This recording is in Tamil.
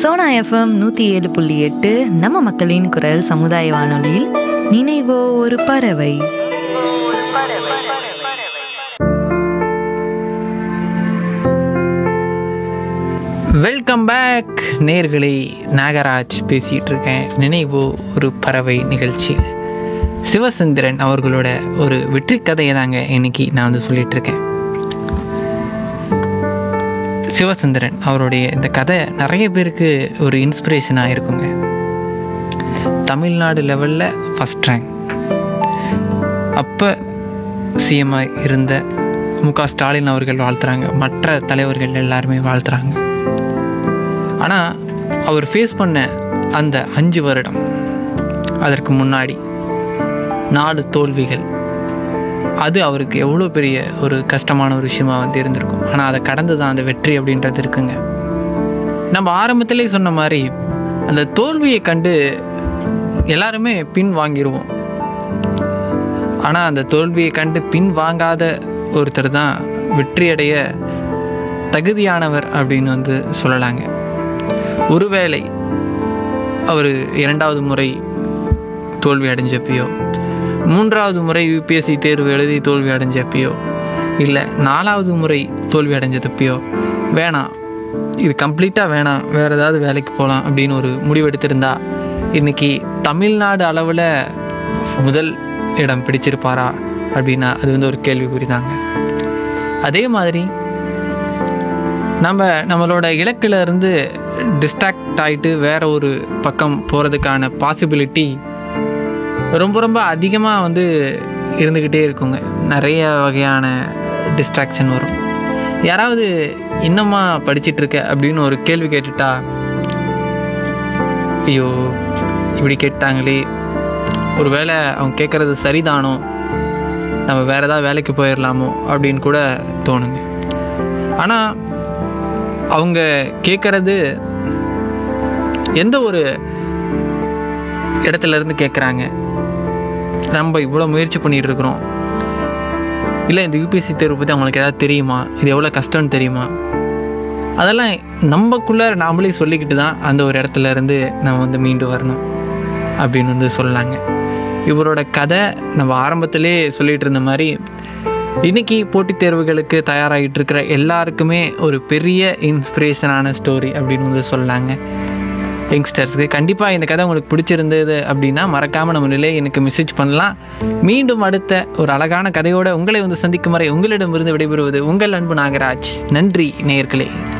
சோனா எஃப்எம் நூற்றி ஏழு புள்ளி எட்டு நம்ம மக்களின் குரல் சமுதாய வானொலியில் நினைவோ ஒரு பறவை வெல்கம் பேக் நேர்களே நாகராஜ் பேசிகிட்டு இருக்கேன் நினைவு ஒரு பறவை நிகழ்ச்சியில் சிவசந்திரன் அவர்களோட ஒரு வெற்றி கதையை தாங்க இன்னைக்கு நான் வந்து சொல்லிட்டு இருக்கேன் சிவசந்திரன் அவருடைய இந்த கதை நிறைய பேருக்கு ஒரு இன்ஸ்பிரேஷனாக இருக்குங்க தமிழ்நாடு லெவலில் ஃபஸ்ட் ரேங்க் அப்போ சிஎம்ஐ இருந்த மு க ஸ்டாலின் அவர்கள் வாழ்த்துறாங்க மற்ற தலைவர்கள் எல்லாருமே வாழ்த்துறாங்க ஆனால் அவர் ஃபேஸ் பண்ண அந்த அஞ்சு வருடம் அதற்கு முன்னாடி நாடு தோல்விகள் அது அவருக்கு எவ்வளோ பெரிய ஒரு கஷ்டமான ஒரு விஷயமா வந்து இருந்திருக்கும் ஆனால் அதை கடந்து தான் அந்த வெற்றி அப்படின்றது இருக்குங்க நம்ம ஆரம்பத்திலே சொன்ன மாதிரி அந்த தோல்வியை கண்டு எல்லாருமே பின் வாங்கிடுவோம் ஆனால் அந்த தோல்வியை கண்டு பின் வாங்காத ஒருத்தர் தான் வெற்றியடைய தகுதியானவர் அப்படின்னு வந்து சொல்லலாங்க ஒருவேளை அவர் இரண்டாவது முறை தோல்வி அடைஞ்சப்பையோ மூன்றாவது முறை யூபிஎஸ்சி தேர்வு எழுதி தோல்வி அடைஞ்சப்பையோ இல்லை நாலாவது முறை தோல்வி அடைஞ்சதப்பையோ வேணாம் இது கம்ப்ளீட்டாக வேணாம் வேறு ஏதாவது வேலைக்கு போகலாம் அப்படின்னு ஒரு முடிவெடுத்திருந்தா இன்றைக்கி தமிழ்நாடு அளவில் முதல் இடம் பிடிச்சிருப்பாரா அப்படின்னா அது வந்து ஒரு கேள்விக்குறி தாங்க அதே மாதிரி நம்ம நம்மளோட இலக்கில் இருந்து டிஸ்ட்ராக்ட் ஆகிட்டு வேற ஒரு பக்கம் போகிறதுக்கான பாசிபிலிட்டி ரொம்ப ரொம்ப அதிகமாக வந்து இருந்துக்கிட்டே இருக்குங்க நிறைய வகையான டிஸ்ட்ராக்ஷன் வரும் யாராவது இன்னமா படிச்சிட்டு இருக்க அப்படின்னு ஒரு கேள்வி கேட்டுட்டா ஐயோ இப்படி கேட்டாங்களே ஒரு வேளை அவங்க கேட்குறது சரிதானோ நம்ம வேறு ஏதாவது வேலைக்கு போயிடலாமோ அப்படின்னு கூட தோணுங்க ஆனால் அவங்க கேட்குறது எந்த ஒரு இடத்துல இருந்து கேட்குறாங்க நம்ம இவ்வளோ முயற்சி பண்ணிகிட்டு இருக்கிறோம் இல்லை இந்த யூபிஎஸ்சி தேர்வு பற்றி அவங்களுக்கு ஏதாவது தெரியுமா இது எவ்வளோ கஷ்டம்னு தெரியுமா அதெல்லாம் நம்மக்குள்ளே நாமளே சொல்லிக்கிட்டு தான் அந்த ஒரு இடத்துல இருந்து நம்ம வந்து மீண்டு வரணும் அப்படின்னு வந்து சொல்லலாங்க இவரோட கதை நம்ம ஆரம்பத்திலே சொல்லிட்டு இருந்த மாதிரி இன்னைக்கு போட்டித் தேர்வுகளுக்கு தயாராகிட்டு இருக்கிற எல்லாருக்குமே ஒரு பெரிய இன்ஸ்பிரேஷனான ஸ்டோரி அப்படின்னு வந்து சொல்லலாங்க யங்ஸ்டர்ஸ்க்கு கண்டிப்பாக இந்த கதை உங்களுக்கு பிடிச்சிருந்தது அப்படின்னா மறக்காமல் நம்ம நிலையை எனக்கு மெசேஜ் பண்ணலாம் மீண்டும் அடுத்த ஒரு அழகான கதையோட உங்களை வந்து சந்திக்கும் வரை உங்களிடமிருந்து விடைபெறுவது உங்கள் அன்பு நாகராஜ் நன்றி நேயர்களே